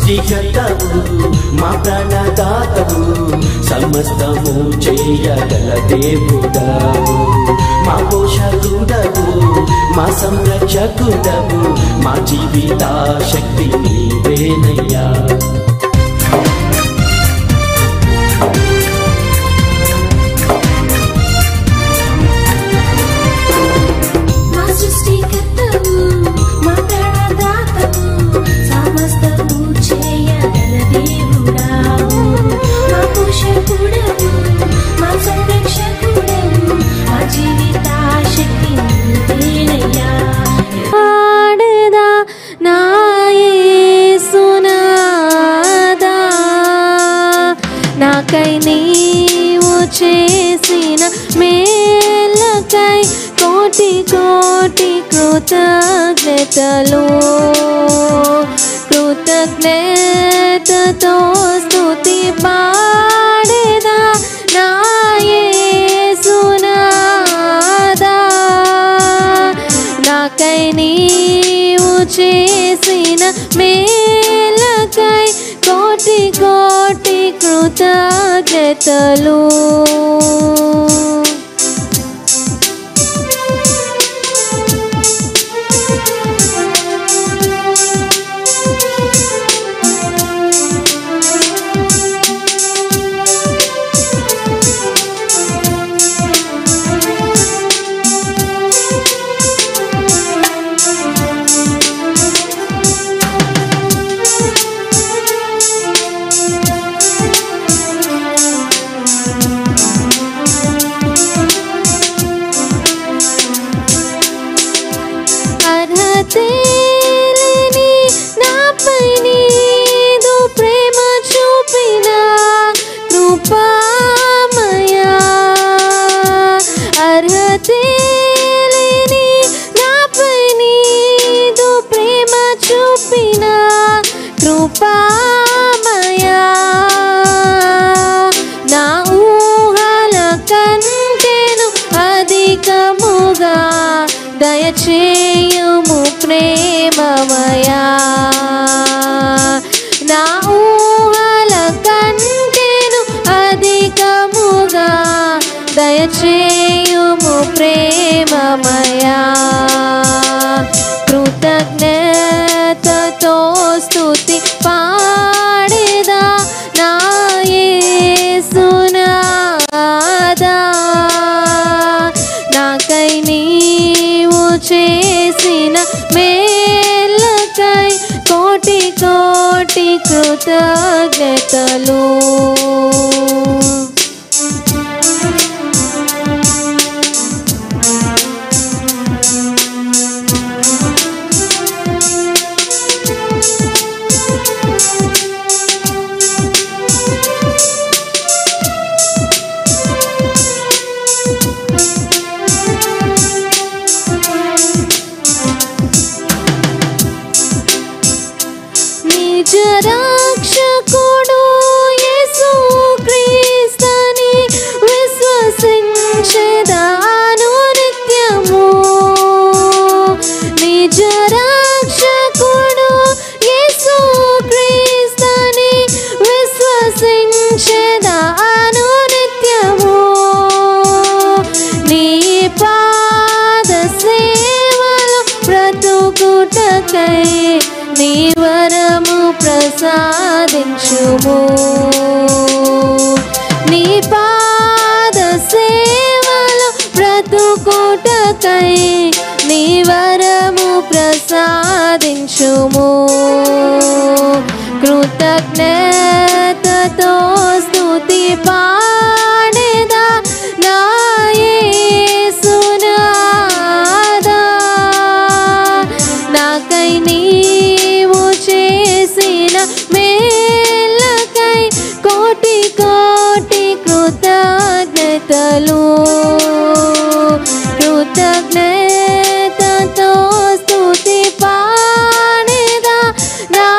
సృష్టికర్తవు మా ప్రాణదాతవు సమస్తము చేయగల దేవుడవు మా పోషకుడవు మా సంరక్షకుడవు మా జీవిత శక్తి నీవేనయ్యా మా సృష్టికర్తవు మా ప్రాణదాతవు సమస్తము చేయగల దేవుడావు మా పోషకుడవు మా సంరక్షకుడవు మా జీవిత శక్తి నీవేనయ్యా పాడదా నా యేసునాదా నాకై నీవు చేసిన మేలకై కోటి కోటి కృతజ్ఞతలు కృతజ్ఞతతో స్తుతి పాడేదా నా యేసునాదా నాకై నీవు చేసిన మేలకై కోటి కోటి కృతజ్ఞతలు అర్హతేలేని నాపై నీదు ప్రేమ చూపిన కృపామయా అర్హతేలేని నాపై నీదు ప్రేమ చూపిన కృపామయా నా ఊహల కంటేను అధికముగా దయచేయుము ప్రేమమయా నా ఊహల కంటేను అధికముగా దయచేయుము ప్రేమమయా కృతజ్ఞతతో స్తుతి పాడేదా నా యేసునాదా నాకై నీవు చేసిన మేలకై కోటి కోటి కృతజ్ఞతలు నిజ రక్షకుడు యేసు క్రీస్తని విశ్వసించెదాను నిత్యము నిజ రక్షకుడు యేసు క్రీస్తని విశ్వసించెదాను నిత్యము నీ పాద సేవలు బ్రతుకుటకై నీ వరము ప్రసాదించుము నీ పాద సేవలు బ్రతుకుటకై నీ వరము ప్రసాదించుము కృతజ్ఞతతో స్తుతి పాడేదా నా యేసునాదా నాకై నీవు చేసిన మేలకై కోటి కోటి కృతజ్ఞతలు కృతజ్ఞతతో స్తుతి పాడేదా నా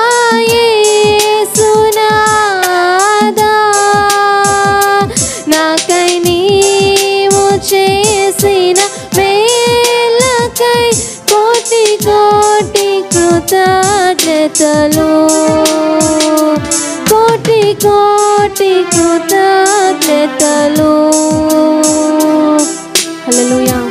యేసునాదా నాకై నీవు చేసిన మేలకై కోటి కోటి కృతజ్ఞతలు కోటి కృతజ్ఞతలు హల్లెలూయా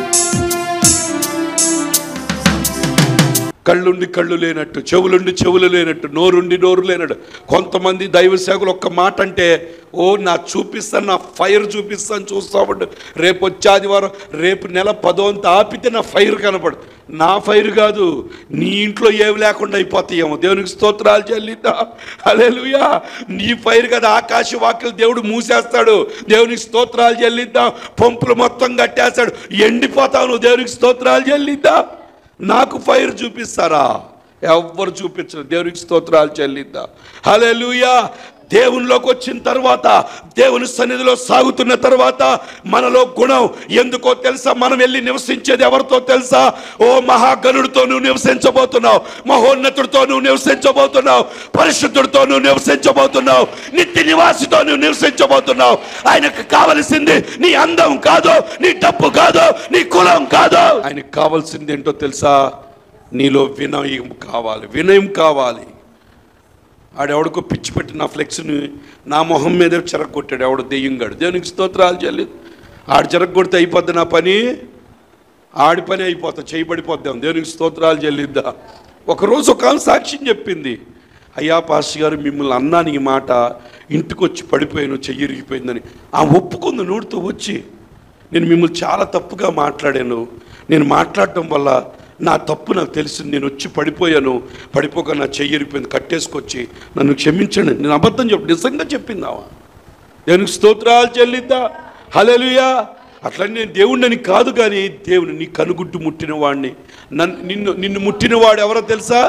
కళ్ళుండి కళ్ళు లేనట్టు చెవులుండి చెవులు లేనట్టు నోరుండి నోరు లేనట్టు కొంతమంది దైవ సేవకులు ఒక్క మాట అంటే ఓ నా చూపిస్తాను నా ఫైర్ చూపిస్తాను చూస్తామంటు రేపు వచ్చే ఆదివారం రేపు నెల పదోంత ఆపితే నా ఫైర్ కనపడు నా ఫైర్ కాదు నీ ఇంట్లో ఏమి లేకుండా అయిపోతాయేమో దేవునికి స్తోత్రాలు చెల్లిద్దా అలేలుయా నీ ఫైర్ కదా ఆకాశ వాక్యలు దేవుడు మూసేస్తాడు దేవునికి స్తోత్రాలు చెల్లిద్దాం పంపులు మొత్తం కట్టేస్తాడు ఎండిపోతావు నువ్వు దేవునికి స్తోత్రాలు చెల్లిద్దా నాకు ఫైర్ చూపిస్తారా ఎవ్వరు చూపించరు దేవునికి స్తోత్రాలు చెల్లిద్దా హల్లెలూయా దేవునిలోకి వచ్చిన తర్వాత దేవుని సన్నిధిలో సాగుతున్న తర్వాత మనలో గుణం ఎందుకో తెలుసా మనం వెళ్ళి నివసించేది ఎవరితో తెలుసా ఓ మహాగణుడితో నువ్వు నివసించబోతున్నావు మహోన్నతుడితో నువ్వు నివసించబోతున్నావు పరిశుద్ధుడితో నువ్వు నివసించబోతున్నావు నిత్య నివాసితో నువ్వు నివసించబోతున్నావు ఆయనకు కావలసింది నీ అందం కాదు నీ డబ్బు కాదు నీ కులం కాదు ఆయనకు కావాల్సింది ఏంటో తెలుసా నీలో వినయం కావాలి వినయం కావాలి ఆడెవడికో పిచ్చి పెట్టి నా ఫ్లెక్స్ని నా మొహం మీద చెరగొట్టాడు ఎవడు దెయ్యంగాడు దేవునికి స్తోత్రాలు చెల్లి ఆడు చెరగొడితే అయిపోద్ది నా పని ఆడి పని అయిపోతా చేయబడిపోద్దాం దేవునికి స్తోత్రాలు చెల్లిద్దా ఒకరోజు ఒక ఆమె సాక్ష్యం చెప్పింది అయ్యా పాస్ గారు మిమ్మల్ని అన్నాను ఈ మాట ఇంటికి వచ్చి పడిపోయాను చెయ్యి ఇరిగిపోయిందని ఆ ఒప్పుకుంది నోటితో వచ్చి నేను మిమ్మల్ని చాలా తప్పుగా మాట్లాడాను నేను మాట్లాడటం వల్ల నా తప్పు నాకు తెలిసింది నేను వచ్చి పడిపోయాను పడిపోక నా చెయ్యి ఇరిగిపోయింది కట్టేసుకొచ్చి నన్ను క్షమించండి నేను అబద్ధం చెప్పు నిజంగా చెప్పిందావా దేవునికి స్తోత్రాలు చెల్లిద్దా హల్లెలూయా అట్లా నేను దేవుణ్ణని కాదు కానీ దేవుని నీ కనుగుడ్డు ముట్టిన వాడిని నన్ను నిన్ను నిన్ను ముట్టిన వాడు ఎవరో తెలుసా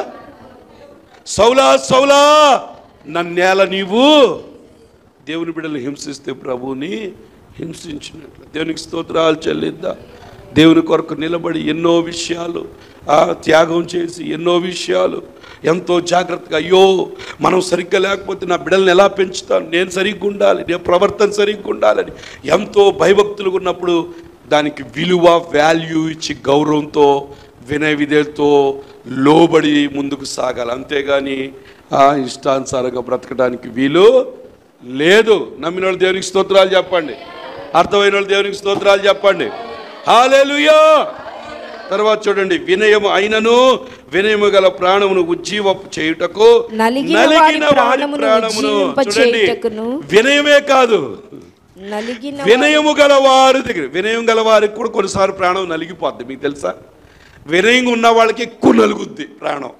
సౌలా సౌలా నన్నేల నీవు దేవుని బిడ్డలు హింసిస్తే ప్రభువుని హింసించినట్లు దేవునికి స్తోత్రాలు చెల్లిద్దా దేవుని కొరకు నిలబడి ఎన్నో విషయాలు ఆ త్యాగం చేసి ఎన్నో విషయాలు ఎంతో జాగ్రత్తగా అయ్యో మనం సరిగ్గా లేకపోతే నా బిడ్డల్ని ఎలా పెంచుతాను నేను సరిగ్గా ఉండాలి నేను ప్రవర్తన సరిగ్గా ఉండాలని ఎంతో భయభక్తులు ఉన్నప్పుడు దానికి విలువ వాల్యూ ఇచ్చి గౌరవంతో వినయ విధేయతో లోబడి ముందుకు సాగాలి అంతేగాని ఆ ఇష్టానుసారంగా బ్రతకడానికి వీలు లేదు నమ్మిన వాళ్ళు దేవునికి స్తోత్రాలు చెప్పండి అర్థమైన వాళ్ళు దేవునికి స్తోత్రాలు చెప్పండి హాలేలుయా తర్వాత చూడండి వినయము అయినను వినయము గల ప్రాణమును ఉజ్జీవ చేయుటకు నలిగిన వారి ప్రాణమును ఉజ్జీవింపచేయుటకును. వినయమే కాదు నలిగిన వినయము గల వారి దగ్గర వినయం గల వారికి కూడా కొన్నిసార్లు ప్రాణం నలిగిపోద్ది మీకు తెలుసా వినయంగా ఉన్న వాళ్ళకి ఎక్కువ నలుగుద్ది ప్రాణం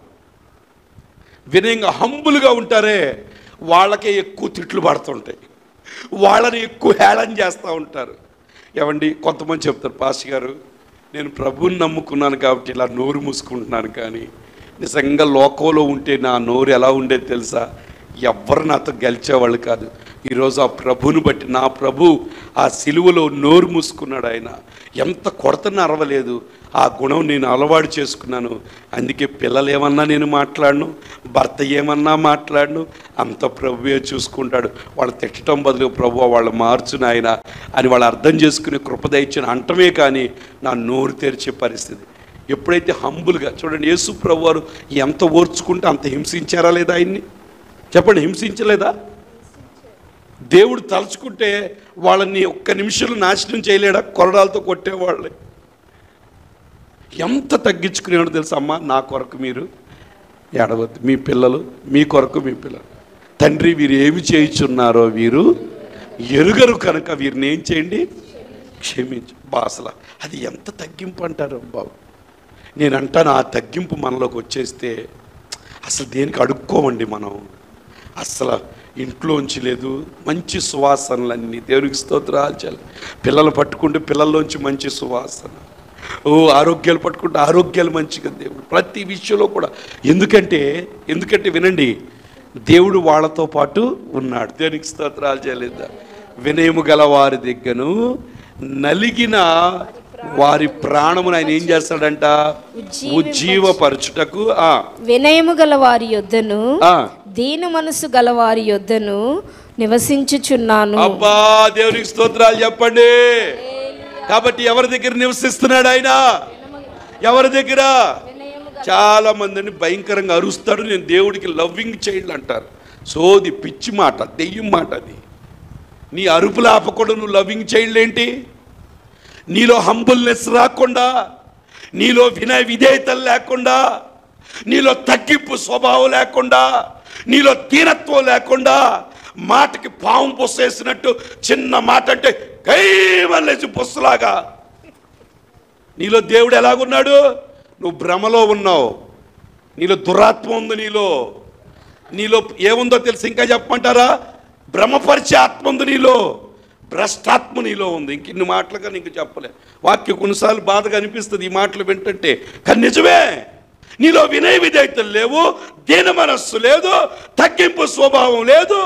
వినయంగా హంబులుగా ఉంటారే వాళ్ళకే ఎక్కువ తిట్లు పడుతుంటాయి వాళ్ళని ఎక్కువ హేళన చేస్తూ ఉంటారు ఏమండి కొంతమంది చెప్తారు పాస్ గారు నేను ప్రభువుని నమ్ముకున్నాను కాబట్టి ఇలా నోరు మూసుకుంటున్నాను కానీ నిజంగా లోకంలో ఉంటే నా నోరు ఎలా ఉండేది తెలుసా ఎవ్వరు నాతో గెలిచేవాళ్ళు కాదు ఈరోజు ఆ ప్రభుని బట్టి నా ప్రభు ఆ సిలువలో నోరు మూసుకున్నాడు ఆయన ఎంత కొడతన అరవలేదు ఆ గుణం నేను అలవాటు చేసుకున్నాను అందుకే పిల్లలు ఏమన్నా నేను మాట్లాడను భర్త ఏమన్నా మాట్లాడను అంత ప్రభువే చూసుకుంటాడు వాళ్ళు తిట్టడం బదులు ప్రభు వాళ్ళు మార్చును ఆయన అని వాళ్ళు అర్థం చేసుకునే కృపద ఇచ్చిన అంటమే కానీ నా నోరు తెరిచే పరిస్థితి ఎప్పుడైతే హంబుల్గా చూడండి యేసు ప్రభు వారు ఎంత ఓర్చుకుంటే అంత హింసించారా లేదా ఆయన్ని చెప్పండి హింసించలేదా దేవుడు తలుచుకుంటే వాళ్ళని ఒక్క నిమిషంలో నాశనం చేయలేడా కొరడాలతో కొట్టేవాళ్ళే ఎంత తగ్గించుకునేవాడు తెలుసా అమ్మ నా కొరకు మీరు ఏడవద్దు మీ పిల్లలు మీ కొరకు మీ పిల్లలు తండ్రి వీరు ఏమి చేయుచున్నారో వీరు ఎరుగరు కనుక వీరిని ఏం చేయండి క్షమించు బాసల అది ఎంత తగ్గింపు అంటారు బాబు నేను అంటాను ఆ తగ్గింపు మనలోకి వచ్చేస్తే అసలు దేనికి అడుక్కోమండి మనం అసలు ఇంట్లోంచి లేదు మంచి సువాసనలన్నీ దేవునికి స్తోత్రాలు చాలు పిల్లలు పట్టుకుంటే పిల్లల్లోంచి మంచి సువాసన ఓ ఆరోగ్యాలు పట్టుకుంటే ఆరోగ్యాలు మంచిగా దేవుడు ప్రతి విషయంలో కూడా ఎందుకంటే ఎందుకంటే వినండి దేవుడు వాళ్ళతో పాటు ఉన్నాడు దేవునికి స్తోత్రాలు చేయలేదా వినయము గల వారి దగ్గరను నలిగిన వారి ప్రాణమును ఆయన ఏం చేస్తాడంట ఉజ్జీవపరచుటకు ఆ వినయము గల వారి యొద్దను ఆ. దీన మనసు గల వారి యొద్దను నివసించుచున్నాను అబ్బా దేవునికి స్తోత్రాలు చెప్పండి కాబట్టి ఎవరి దగ్గర నివసిస్తున్నాడు ఆయన ఎవరి దగ్గర చాలా మందిని భయంకరంగా అరుస్తాడు నేను దేవుడికి లవ్వింగ్ చైల్డ్ అంటారు సోది పిచ్చి మాట దెయ్యం మాట అది నీ అరుపులు ఆపకుండా నువ్వు లవింగ్ చైల్డ్ ఏంటి నీలో హంబుల్నెస్ రాకుండా నీలో వినయ విధేయతలు లేకుండా నీలో తగ్గింపు స్వభావం లేకుండా నీలో దీనత్వం లేకుండా మాటకి పాము పొస్సేసినట్టు చిన్న మాట అంటే కైమల్లేసి పొస్సులాగా నీలో దేవుడు ఎలాగున్నాడు నువ్వు భ్రమలో ఉన్నావు నీలో దురాత్మ ఉంది నీలో నీలో ఏముందో తెలిసి ఇంకా చెప్పమంటారా భ్రమపరిచే ఆత్మ ఉంది నీలో భ్రష్టాత్మ నీలో ఉంది ఇంక ఇన్ని మాటలుగా నీకు చెప్పలే వాక్య కొన్నిసార్లు బాధగా అనిపిస్తుంది ఈ మాటలు వింటుంటే కానీ నిజమే నీలో వినయ విధేయతలు లేవు దీన మనస్సు లేదు తగ్గింపు స్వభావం లేదు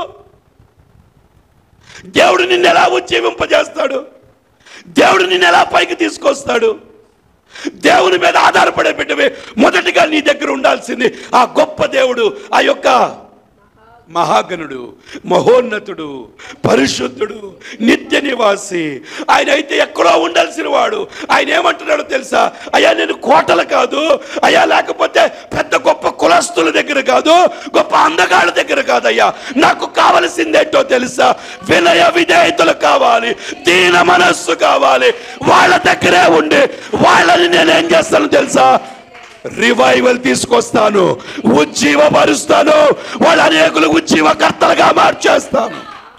దేవుడు నిన్ను ఎలా ఉజ్జీవింపజేస్తాడు దేవుడు నిన్ను ఎలా పైకి తీసుకొస్తాడు దేవుని మీద ఆధారపడే బిడ్డవే మొదటిగా నీ దగ్గర ఉండాల్సింది ఆ గొప్ప దేవుడు ఆ యొక్క మహాగణుడు మహోన్నతుడు పరిశుద్ధుడు నిత్య నివాసి ఆయన అయితే ఎక్కడో ఉండాల్సిన వాడు ఆయన ఏమంటున్నాడో తెలుసా అయ్యా నేను కోటలు కాదు అయ్యా లేకపోతే పెద్ద గొప్ప కులస్తుల దగ్గర కాదు గొప్ప అందగాళ్ళ దగ్గర కాదయ్యా నాకు కావలసిందేంటో తెలుసా వినయ విధేయతలు కావాలి దీన మనస్సు కావాలి వాళ్ళ దగ్గరే ఉండి వాళ్ళని నేనేం చేస్తాను తెలుసా రివైవల్ తీసుకొస్తాను ఉజ్జీవపరుస్తాను వాళ్ళ అనేకులు ఉజ్జీవకర్తలుగా మార్చేస్తాను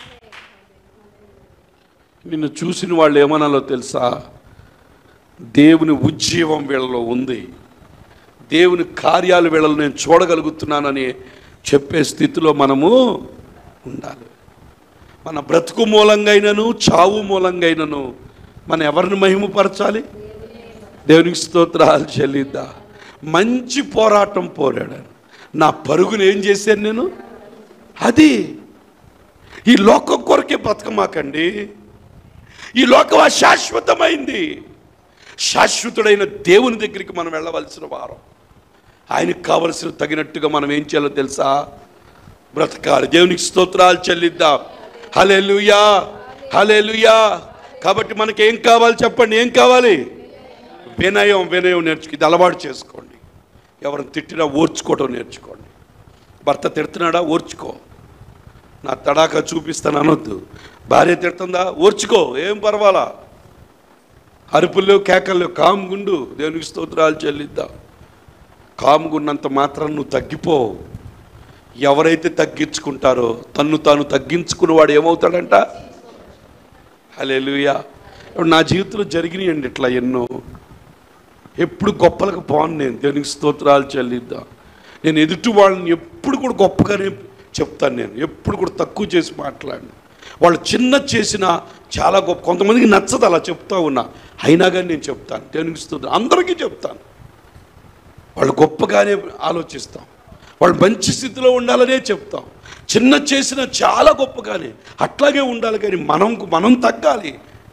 నిన్ను చూసిన వాళ్ళు ఏమనాలో తెలుసా దేవుని ఉజ్జీవం వీళ్ళలో ఉంది దేవుని కార్యాలు వీళ్ళలో నేను చూడగలుగుతున్నానని చెప్పే స్థితిలో మనము ఉండాలి మన బ్రతుకు మూలంగా అయినను చావు మూలంగా అయినను మనం ఎవరిని మహిమపరచాలి దేవునికి స్తోత్రాలు చెల్లిద్దా మంచి పోరాటం పోరాడాను నా పరుగును ఏం చేశాను నేను అది ఈ లోకం కొరకే బతకమాకండి ఈ లోకం అశాశ్వతమైంది శాశ్వతుడైన దేవుని దగ్గరికి మనం వెళ్ళవలసిన వారం ఆయనకు కావలసిన తగినట్టుగా మనం ఏం చేయాలో తెలుసా బ్రతకాలి దేవునికి స్తోత్రాలు చెల్లిద్దాం హలెలుయా హలెలుయా కాబట్టి మనకి ఏం కావాలి చెప్పండి ఏం కావాలి వినయం వినయం నేర్చుకు ఇది అలవాటు చేసుకోండి ఎవరిని తిట్టినా ఓర్చుకోవటం నేర్చుకోండి భర్త తిడుతున్నాడా ఓర్చుకో నా తడాక చూపిస్తాను అనొద్దు భార్య తిడుతుందా ఓర్చుకో ఏం పర్వాలా అరుపుల్లో కేకల్లో కాముగుండు దేవునికి స్తోత్రాలు చెల్లిద్దాం కాముగున్నంత మాత్రం నువ్వు తగ్గిపో ఎవరైతే తగ్గించుకుంటారో తన్ను తాను తగ్గించుకున్నవాడు ఏమవుతాడంట హల్లెలూయా ఇప్పుడు నా జీవితంలో జరిగినాయండి ఇట్లా ఎన్నో ఎప్పుడు గొప్పలకు పోను నేను దేవునికి స్తోత్రాలు చెల్లిద్దాం నేను ఎదుటి వాళ్ళని ఎప్పుడు కూడా గొప్పగానే చెప్తాను నేను ఎప్పుడు కూడా తక్కువ చేసి మాట్లాడిన వాళ్ళు చిన్న చేసిన చాలా గొప్ప కొంతమందికి నచ్చదు అలా చెప్తా ఉన్నా అయినా కానీ నేను చెప్తాను దేవునికి స్తోత్రం అందరికీ చెప్తాను వాళ్ళు గొప్పగానే ఆలోచిస్తాం వాళ్ళు మంచి స్థితిలో ఉండాలనే చెప్తాం చిన్న చేసిన చాలా గొప్పగానే అట్లాగే ఉండాలి కానీ మనం మనం తగ్గాలి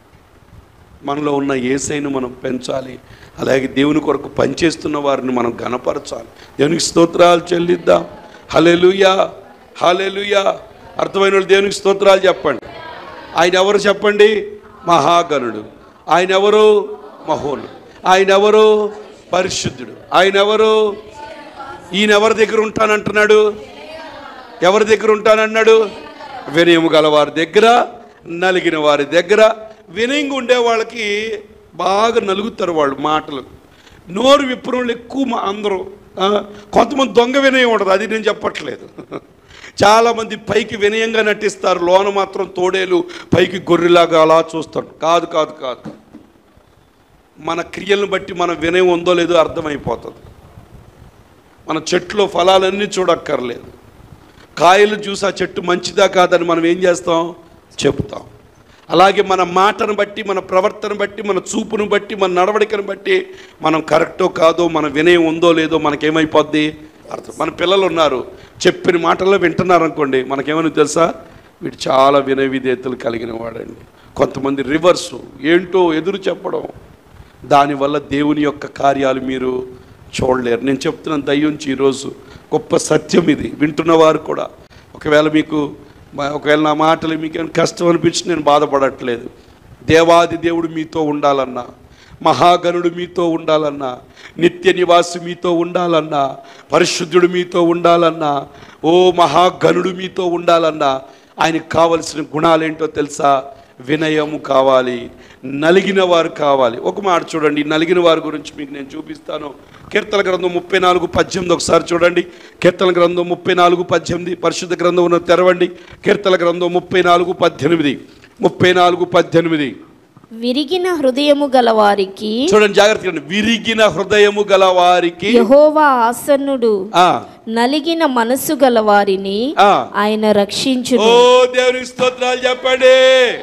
మనలో ఉన్న ఏసైను మనం పెంచాలి అలాగే దేవుని కొరకు పనిచేస్తున్న వారిని మనం గనపరచాలి దేవునికి స్తోత్రాలు చెల్లిద్దాం హలెలుయా హలెలుయా అర్థమైన వాళ్ళు దేవునికి స్తోత్రాలు చెప్పండి ఆయన ఎవరు చెప్పండి మహాగణుడు ఆయన ఎవరు మహోను ఆయన ఎవరు పరిశుద్ధుడు ఆయన ఎవరు ఈయన ఎవరి దగ్గర ఉంటానంటున్నాడు ఎవరి దగ్గర ఉంటానన్నాడు వినయము గల వారి దగ్గర నలిగిన వారి దగ్గర వినయంగా ఉండే వాళ్ళకి బాగా నలుగుతారు వాళ్ళు మాటలు నోరు విప్పడం వాళ్ళు ఎక్కువ మా అందరూ ఆ, కొంతమంది దొంగ వినయం ఉండదు అది నేను చెప్పట్లేదు చాలామంది పైకి వినయంగా నటిస్తారు లోన మాత్రం తోడేలు పైకి గొర్రెలాగా అలా చూస్తాడు కాదు కాదు కాదు మన క్రియలను బట్టి మన వినయం ఉందో లేదో అర్థమైపోతుంది మన చెట్లో ఫలాలన్నీ చూడక్కర్లేదు కాయలు చూసి ఆ చెట్టు మంచిదా కాదని మనం ఏం చేస్తాం చెప్తాం అలాగే మన మాటను బట్టి మన ప్రవర్తన బట్టి మన చూపును బట్టి మన నడవడికను బట్టి మనం కరెక్టో కాదో మన వినయం ఉందో లేదో మనకేమైపోద్ది అర్థం మన పిల్లలు ఉన్నారు చెప్పిన మాటల్లో వింటున్నారు అనుకోండి మనకేమని తెలుసా వీడు చాలా వినయ విధేయతలు కలిగిన వాడండి కొంతమంది రివర్సు ఏంటో ఎదురు చెప్పడం దానివల్ల దేవుని యొక్క కార్యాలు మీరు చూడలేరు నేను చెప్తున్నాను దయ్యుంచి ఈరోజు గొప్ప సత్యం ఇది వింటున్నవారు కూడా ఒకవేళ మీకు మ- ఒకవేళ నా మాటలు మీకు ఏమైనా కష్టం అనిపించి నేను బాధపడట్లేదు దేవాది దేవుడు మీతో ఉండాలన్నా మహాగణుడు మీతో ఉండాలన్నా నిత్య నివాసి మీతో ఉండాలన్నా పరిశుద్ధుడు మీతో ఉండాలన్నా ఓ మహాగణుడు మీతో ఉండాలన్నా ఆయనకు కావలసిన గుణాలేంటో తెలుసా వినయము కావాలి నలిగిన వారు కావాలి ఒక మాట చూడండి ఈ నలిగిన వారి గురించి మీకు నేను చూపిస్తాను కీర్తన గ్రంథం ముప్పై నాలుగు పద్దెనిమిది ఒకసారి చూడండి కీర్తన గ్రంథం ముప్పై నాలుగు పద్దెనిమిది పరిశుద్ధ గ్రంథం ఉన్న తెరవండి కీర్తన గ్రంథం ముప్పై నాలుగు పద్దెనిమిది ముప్పై నాలుగు పద్దెనిమిది విరిగిన హృదయము గల వారికి చూడండి జాగ్రత్తగా వినండి. విరిగిన హృదయము గల వారికి యహోవా ఆసన్నుడు ఆ, నలిగిన మనసు గల వారిని ఆ. ఆయన ఓ రక్షించును దేవునికి స్తోత్రాలు చెప్పండి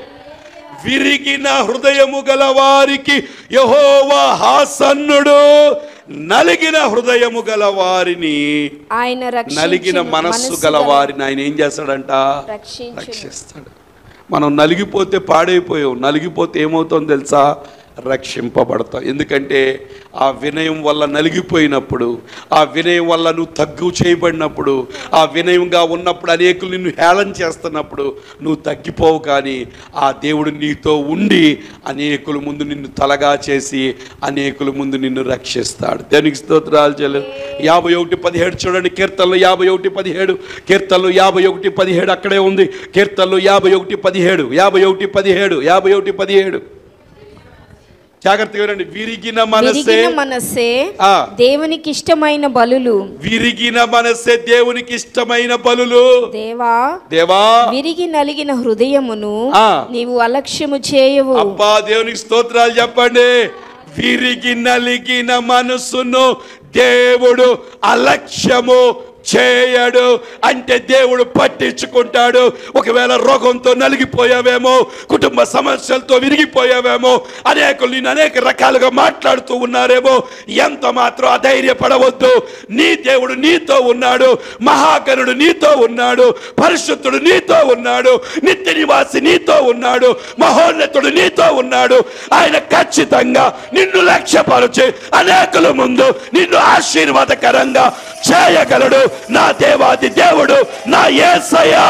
విరిగిన హృదయము గల వారికి యహోవా హాసన్నుడు నలిగిన హృదయము గల వారిని ఆయన నలిగిన రక్షించును. మనస్సు గల వారిని ఆయన ఏం చేస్తాడంట రక్షించును. రక్షిస్తాడు మనం నలిగిపోతే పాడైపోయాం నలిగిపోతే ఏమవుతుందో తెలుసా రక్షింపబడతాం ఎందుకంటే ఆ వినయం వల్ల నలిగిపోయినప్పుడు ఆ వినయం వల్ల నువ్వు తగ్గు చేయబడినప్పుడు ఆ వినయంగా ఉన్నప్పుడు అనేకులు నిన్ను హేళన చేస్తున్నప్పుడు నువ్వు తగ్గిపోవు కానీ ఆ దేవుడు నీతో ఉండి అనేకుల ముందు నిన్ను తలగా చేసి అనేకుల ముందు నిన్ను రక్షిస్తాడు దేనికి స్తోత్రాలు చెల్లు యాభై ఒకటి పదిహేడు చూడండి కీర్తనలు యాభై ఒకటి పదిహేడు కీర్తనలు యాభై ఒకటి పదిహేడు అక్కడే ఉంది కీర్తనలు యాభై ఒకటి పదిహేడు యాభై ఒకటి పదిహేడు యాభై ఒకటి పదిహేడు జాగ్రత్తగా వినండి విరిగిన మనసే విరిగిన మనస్సే ఆ. దేవునికి ఇష్టమైన బలులు విరిగిన మనసే దేవునికి ఇష్టమైన బలులు దేవా దేవా విరిగి నలిగిన హృదయమును ఆ. నీవు అలక్ష్యము చేయవు అబ్బా దేవునికి స్తోత్రాలు చెప్పండి విరిగి నలిగిన మనసును దేవుడు అలక్ష్యము చేయడు అంటే దేవుడు పట్టించుకుంటాడు ఒకవేళ రోగంతో నలిగిపోయావేమో కుటుంబ సమస్యలతో విరిగిపోయావేమో అనేకులు నేను అనేక రకాలుగా మాట్లాడుతూ ఉన్నారేమో ఎంత మాత్రం అధైర్యపడవద్దు నీ దేవుడు నీతో ఉన్నాడు మహాగణుడు నీతో ఉన్నాడు పరిశుద్ధుడు నీతో ఉన్నాడు నిత్య నివాసి నీతో ఉన్నాడు మహోన్నతుడు నీతో ఉన్నాడు ఆయన ఖచ్చితంగా నిన్ను లక్ష్యపరిచి అనేకుల ముందు నిన్ను ఆశీర్వాదకరంగా చేయగలడు నా దేవాది దేవుడు నా యేసయ్యా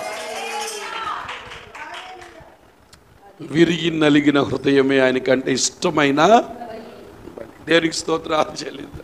విరిగి నలిగిన హృదయమే ఆయనకంటే ఇష్టమైన దేవునికి స్తోత్రాలు చెల్లిద్దాం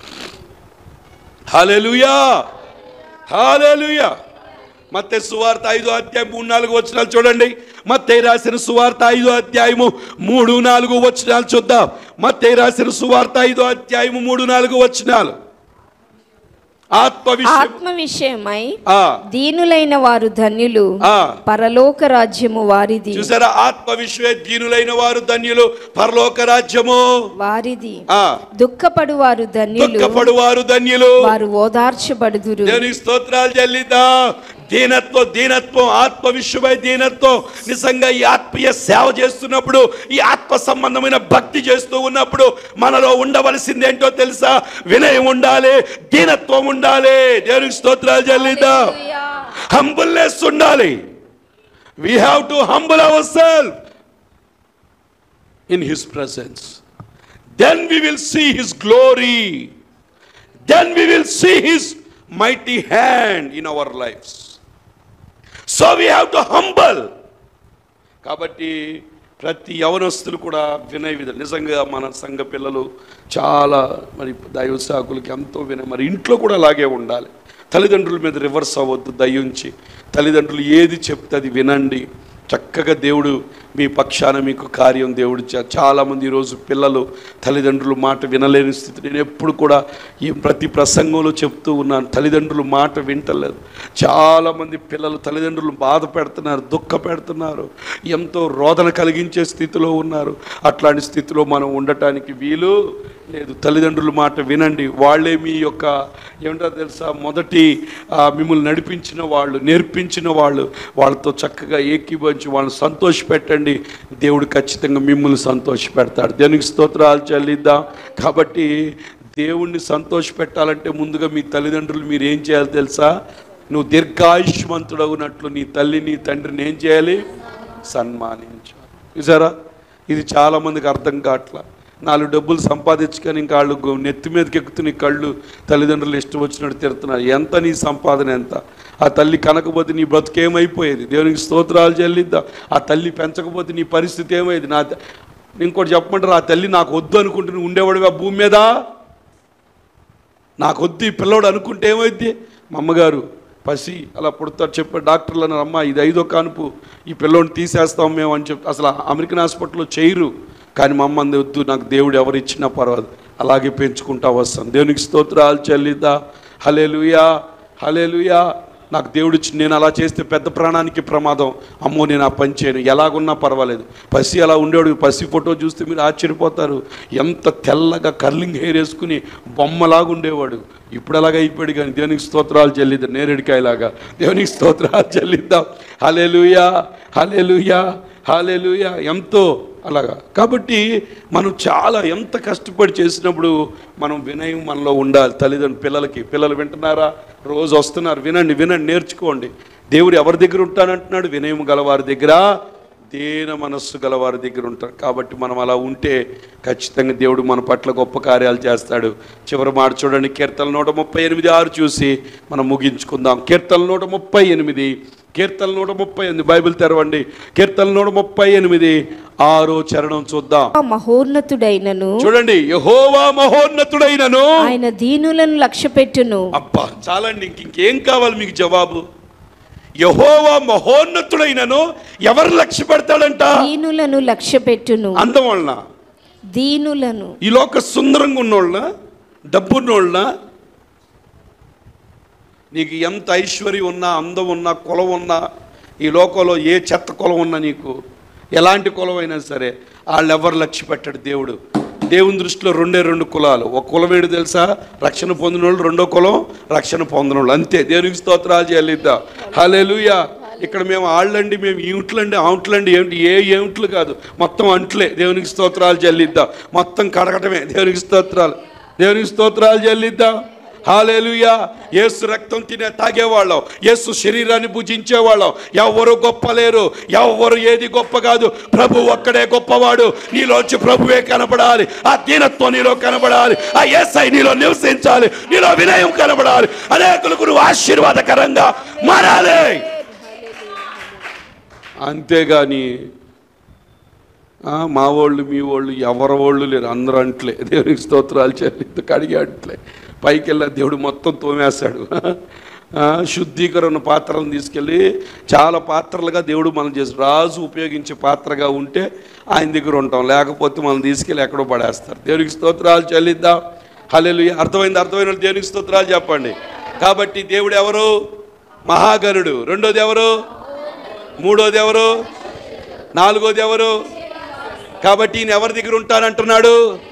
హల్లెలూయా హల్లెలూయా మత్తే సువార్త ఐదో అధ్యాయం మూడు నాలుగు వచనాలు చూడండి మత్తే రాసిన సువార్త ఐదో అధ్యాయము మూడు నాలుగు వచనాలు చూద్దాం మత్తే రాసిన సువార్త ఐదో అధ్యాయము మూడు నాలుగు వచనాలు ఆత్మ విషయం ఆత్మ విషయమై ఆ, దీనులైన వారు ధన్యులు ఆ. పరలోక రాజ్యము వారిది చూసారా ఆత్మ విశ్వే దీనులైన వారు ధన్యులు పరలోక రాజ్యము వారిది ఆ దుఃఖపడు వారు ధన్యులు దుఃఖపడు వారు ధన్యులు వారు ఓదార్చబడుదురు దేవునికి స్తోత్రాలు చెల్లిద్దా దీనత్వం దీనత్వం ఆత్మ విశ్వమై దీనత్వం నిజంగా ఈ ఆత్మీయ సేవ చేస్తున్నప్పుడు ఈ ఆత్మ సంబంధమైన భక్తి చేస్తూ ఉన్నప్పుడు మనలో ఉండవలసింది ఏంటో తెలుసా వినయం ఉండాలి దీనత్వం ఉండాలి దేవునికి స్తోత్రాలు చెల్లిద్దా హంబుల్నెస్ ఉండాలి we have to humble our self in his presence then we will see his glory then we will see his mighty hand in our lives. So we have to humble. కాబట్టి ప్రతి యవనస్తులు కూడా వినయ విధ నిజంగా మన సంఘ పిల్లలు చాలా మరి దైవ సాకులకి ఎంతో వినయ మరి ఇంట్లో కూడా అలాగే ఉండాలి తల్లిదండ్రుల మీద రివర్స్ అవ్వద్దు దయ్యుంచి తల్లిదండ్రులు ఏది చెప్తే అది వినండి చక్కగా దేవుడు మీ పక్షాన మీకు కార్యం దేవుడు చే- చాలామంది ఈరోజు పిల్లలు తల్లిదండ్రుల మాట వినలేని స్థితి నేను ఎప్పుడు కూడా ఈ ప్రతి ప్రసంగంలో చెప్తూ ఉన్నాను తల్లిదండ్రుల మాట వింటలేదు చాలామంది పిల్లలు తల్లిదండ్రులు బాధ పెడుతున్నారు దుఃఖ పెడుతున్నారు ఎంతో రోదన కలిగించే స్థితిలో ఉన్నారు అట్లాంటి స్థితిలో మనం ఉండటానికి వీలు లేదు తల్లిదండ్రుల మాట వినండి వాళ్ళే మీ యొక్క ఏమంటారు తెలుసా మొదటి ఆ, మిమ్మల్ని నడిపించిన వాళ్ళు నేర్పించిన వాళ్ళు వాళ్ళతో చక్కగా ఏకీభవించి వాళ్ళని సంతోషపెట్టండి దేవుడు ఖచ్చితంగా మిమ్మల్ని సంతోషపెడతాడు దేనికి స్తోత్రాలు చెల్లిద్దాం కాబట్టి దేవుణ్ణి సంతోషపెట్టాలంటే ముందుగా మీ తల్లిదండ్రులు మీరు ఏం చేయాలి తెలుసా నువ్వు దీర్ఘాయుష్మంతుడవునట్లు నీ తల్లి నీ తండ్రిని ఏం చేయాలి సన్మానించాలి చూసారా ఇది చాలామందికి అర్థం కావట్లా నాలుగు డబ్బులు సంపాదించుకొని ఇంకా వాళ్ళు గు- నెత్తి మీదకి ఎక్కుతున్న ఈ కళ్ళు తల్లిదండ్రులు ఇష్టం వచ్చినట్టు తిడుతున్నారు ఎంత నీ సంపాదన ఎంత ఆ తల్లి కనకపోతే నీ బ్రతుకేమైపోయేది దేవునికి స్తోత్రాలు చెల్లిద్దాం ఆ తల్లి పెంచకపోతే నీ పరిస్థితి ఏమైంది నా త- ఇంకోటి చెప్పమంటారు ఆ తల్లి నాకు వద్దు అనుకుంటే నువ్వు ఉండేవాడు ఆ భూమి మీద నాకు వద్దు ఈ పిల్లోడు అనుకుంటే ఏమైంది మా అమ్మగారు పసి అలా పుడతాడు చెప్పాడు డాక్టర్లు అన్నారు అమ్మ ఇది ఐదో కానుపు ఈ పిల్లోని తీసేస్తాం మేము అని చెప్పి అసలు అమెరికన్ హాస్పిటల్లో చేయరు కానీ మా అమ్మ అంది వద్దు నాకు దేవుడు ఎవరు ఇచ్చినా పర్వాలేదు అలాగే పెంచుకుంటా వస్తాను దేవునికి స్తోత్రాలు చెల్లిద్దా హలేలుయా హలేలుయా నాకు దేవుడు ఇచ్చి నేను అలా చేస్తే పెద్ద ప్రాణానికి ప్రమాదం అమ్మో నేను ఆ పని చేయను ఎలాగున్నా పర్వాలేదు పసి అలా ఉండేవాడు పసి ఫోటో చూస్తే మీరు ఆశ్చర్యపోతారు ఎంత తెల్లగా కర్లింగ్ హెయిర్ వేసుకుని బొమ్మలాగా ఉండేవాడు ఇప్పుడు అలాగ అయిపోయాడు కానీ దేవునికి స్తోత్రాలు చెల్లిద్దాం నేరేడికాయలాగా దేవునికి స్తోత్రాలు చెల్లిద్దాం హలేలుయా హలేలుయా హాలేలుయా ఎంతో అలాగా కాబట్టి మనం చాలా ఎంత కష్టపడి చేసినప్పుడు మనం వినయం మనలో ఉండాలి తల్లిదండ్రులు పిల్లలకి పిల్లలు వింటున్నారా రోజు వస్తున్నారు వినండి వినండి నేర్చుకోండి దేవుడు ఎవరి దగ్గర ఉంటానంటున్నాడు వినయం గలవారి దగ్గర దేన మనస్సు గలవారి దగ్గర ఉంటారు కాబట్టి మనం అలా ఉంటే ఖచ్చితంగా దేవుడు మన పట్ల గొప్ప కార్యాలు చేస్తాడు చివరి మాట చూడండి కీర్తన నూట ముప్పై ఎనిమిది ఆరు చూసి మనం ముగించుకుందాం కీర్తన నూట ముప్పై ఎనిమిది కీర్తన నూట ముప్పై ఎనిమిది బైబిల్ తెరవండి కీర్తన నూట ముప్పై ఎనిమిది ఆరో చరణం చూద్దాం ఆ మహోన్నతుడైనను చూడండి యహోవా మహోన్నతుడైనను ఆయన దీనులను లక్ష్యపెట్టును అబ్బా చాలండి ఇంక ఇంకేం కావాలి మీకు జవాబు యహోవా మహోన్నతుడైనను ఎవరు లక్ష్య పెడతాడంట దీనులను లక్ష్యపెట్టును అందం వలన దీనులను ఈ లోక సుందరంగా ఉన్నోళ్ళ డబ్బున్నోళ్ళ నీకు ఎంత ఐశ్వర్యం ఉన్నా అందం ఉన్నా కులం ఉన్నా ఈ లోకంలో ఏ చెత్త కులం ఉన్నా నీకు ఎలాంటి కులం అయినా సరే వాళ్ళు ఎవరు లక్ష్య పెట్టాడు దేవుడు దేవుని దృష్టిలో రెండే రెండు కులాలు ఒక కులం ఏడు తెలుసా రక్షణ పొందిన వాళ్ళు రెండో కులం రక్షణ పొందిన వాళ్ళు అంతే దేవునికి స్తోత్రాలు చెల్లిద్దాం హల్లెలూయా ఇక్కడ మేము ఆళ్ళండి మేము ఈంట్లండి ఆంట్లండి ఏమిటి ఏ ఏమిట్లు కాదు మొత్తం అంట్లే దేవునికి స్తోత్రాలు చెల్లిద్దాం మొత్తం కడగటమే దేవునికి స్తోత్రాలు దేవునికి స్తోత్రాలు చెల్లిద్దాం హాలేలుయా యేసు రక్తం తినే తాగేవాళ్ళం యేసు శరీరాన్ని భుజించేవాళ్ళం ఎవ్వరు గొప్ప లేరు ఎవ్వరు ఏది గొప్ప కాదు ప్రభు ఒక్కడే గొప్పవాడు నీలోంచి ప్రభువే కనబడాలి ఆ దీనత్వం నీలో కనబడాలి ఆ ఏసై నీలో నివసించాలి నీలో వినయం కనబడాలి అనేకులకు నువ్వు ఆశీర్వాదకరంగా మారాలి అంతేగాని ఆ, మా వాళ్ళు మీ వాళ్ళు ఎవరి వాళ్ళు లేరు అందరూ అంట్లే దేవునికి స్తోత్రాలు చెల్లి కడిగి అంట్లే పైకి వెళ్ళా దేవుడు మొత్తం తోమేస్తాడు ఆ, శుద్ధీకరణ పాత్రలను తీసుకెళ్ళి చాలా పాత్రలుగా దేవుడు మనం చేసి రాజు ఉపయోగించే పాత్రగా ఉంటే ఆయన దగ్గర ఉంటాం లేకపోతే మనం తీసుకెళ్ళి ఎక్కడో పడేస్తారు దేవునికి స్తోత్రాలు చెల్లిద్దాం హల్లెలూయా అర్థమైంది అర్థమైన వాళ్ళు దేవునికి స్తోత్రాలు చెప్పండి కాబట్టి దేవుడు ఎవరు మహాగణుడు రెండోది ఎవరు మూడోది ఎవరు నాలుగోది ఎవరు కాబట్టి ఈయన ఎవరి దగ్గర ఉంటానంటున్నాడు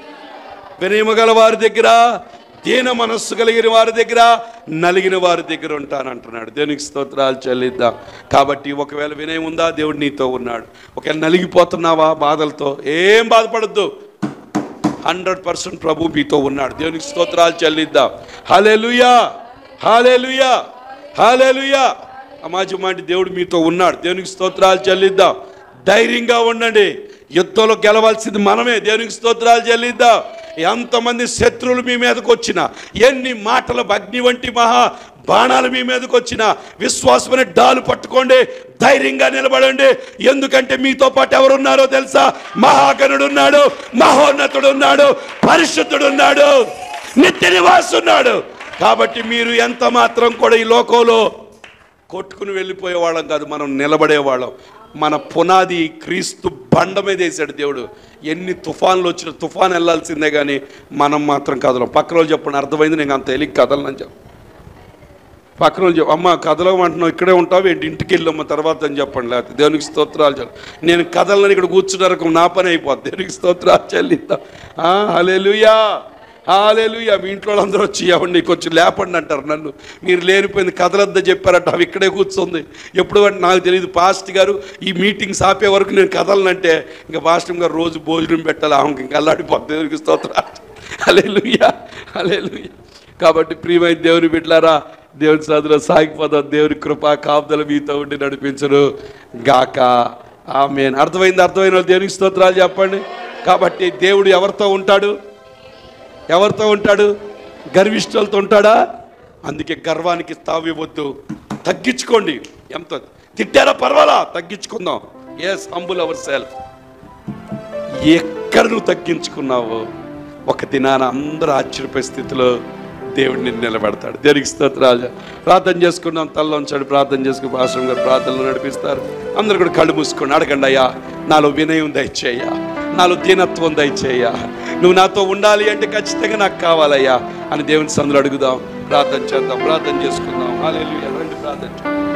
వినయము గల వారి దగ్గర దీన మనస్సు కలిగిన వారి దగ్గర నలిగిన వారి దగ్గర ఉంటానంటున్నాడు దేవునికి స్తోత్రాలు చెల్లిద్దాం కాబట్టి ఒకవేళ వినయం ఉందా దేవుడు నీతో ఉన్నాడు ఒకవేళ నలిగిపోతున్నావా బాధలతో ఏం బాధపడద్దు హండ్రెడ్ పర్సెంట్ ప్రభు మీతో ఉన్నాడు దేవునికి స్తోత్రాలు చెల్లిద్దాం హాలేలుయా హాలేలుయా హాలేలుయా అమాజు మాటి దేవుడు మీతో ఉన్నాడు దేవునికి స్తోత్రాలు చెల్లిద్దాం ధైర్యంగా ఉండండి యుద్ధంలో గెలవాల్సింది మనమే దేవునికి స్తోత్రాలు చెల్లిద్దాం ఎంతమంది శత్రువులు మీ మీదకి వచ్చినా ఎన్ని మాటల అగ్ని వంటి మహా బాణాలు మీ మీదకి వచ్చినా విశ్వాసమైన డాలు పట్టుకోండి ధైర్యంగా నిలబడండి ఎందుకంటే మీతో పాటు ఎవరున్నారో తెలుసా మహాగణుడు ఉన్నాడు మహోన్నతుడు ఉన్నాడు పరిశుద్ధుడు ఉన్నాడు నిత్య నివాసు ఉన్నాడు కాబట్టి మీరు ఎంత మాత్రం కూడా ఈ లోకంలో కొట్టుకుని వెళ్ళిపోయే వాళ్ళం కాదు మనం నిలబడేవాళ్ళం మన పునాది క్రీస్తు బండ మీద వేసాడు దేవుడు ఎన్ని తుఫాన్లు వచ్చిన తుఫాన్ వెళ్ళాల్సిందే కానీ మనం మాత్రం కదలం పక్కన వాళ్ళు చెప్పండి అర్థమైంది నేను అంత తెలియక కదలనని చెప్పు పక్కన వాళ్ళు చెప్పు అమ్మ కదలమంటున్నావు ఇక్కడే ఉంటావు ఏంటి ఇంటికి వెళ్ళమ్మ తర్వాత అని చెప్పండి లేకపోతే దేవునికి స్తోత్రాలు చెప్పు నేను కదలని ఇక్కడ కూర్చున్నారు నా పని అయిపోద్ది దేవునికి స్తోత్రాలు చెల్లిద్దాం హలేలుయా హాలేలుయా మీ ఇంట్లో వాళ్ళందరూ వచ్చి ఇవ్వండి కొంచెం లేపండి అంటారు నన్ను మీరు లేనిపోయింది కదలద్ద చెప్పారట అవి ఇక్కడే కూర్చుంది ఎప్పుడు అంటే నాకు తెలియదు పాస్ట్ గారు ఈ మీటింగ్స్ ఆపే వరకు నేను కదలనంటే ఇంకా పాస్టర్ గారు రోజు భోజనం పెట్టాలి ఆమెకి ఇంకా అల్లాడిపోతుంది దేవునికి స్తోత్రాలు హలేలుయా హలేలుయా కాబట్టి ప్రియమైన దేవుని బిడ్లారా దేవుని సదులో సాగిపోదాం దేవుని కృప కాపుదల మీతో ఉండి నడిపించరు గాక ఆమె అర్థమైంది అర్థమైన వాళ్ళు దేవునికి స్తోత్రాలు చెప్పండి కాబట్టి దేవుడు ఎవరితో ఉంటాడు ఎవరితో ఉంటాడు గర్విష్ఠులతో ఉంటాడా అందుకే గర్వానికి తావివ్వద్దు తగ్గించుకోండి ఎంత తిట్టారా పర్వాలా తగ్గించుకుందాం ఎస్ హంబుల్ అవర్ సెల్ఫ్ ఎక్కడ నువ్వు తగ్గించుకున్నావో ఒక దినాన అందరూ ఆశ్చర్యపోయే స్థితిలో దేవుడు నిన్ను నిలబెడతాడు దేనికి స్తోత్రాజ ప్రార్థన చేసుకున్నాం తల్లో ఉంచాడు ప్రార్థన చేసుకుని భాషం గారు ప్రార్థనలు నడిపిస్తారు అందరు కూడా కళ్ళు మూసుకొని అడగండి అయ్యా నాలో వినయం దయచేయ్యా నాలో దీనత్వం దయచేయ్యా నువ్వు నాతో ఉండాలి అంటే ఖచ్చితంగా నాకు కావాలయ్యా అని దేవుని సందులో అడుగుదాం ప్రార్థన చేద్దాం ప్రార్థన చేసుకుందాం హాలేలుయా రండి ప్రార్థన చేద్దాం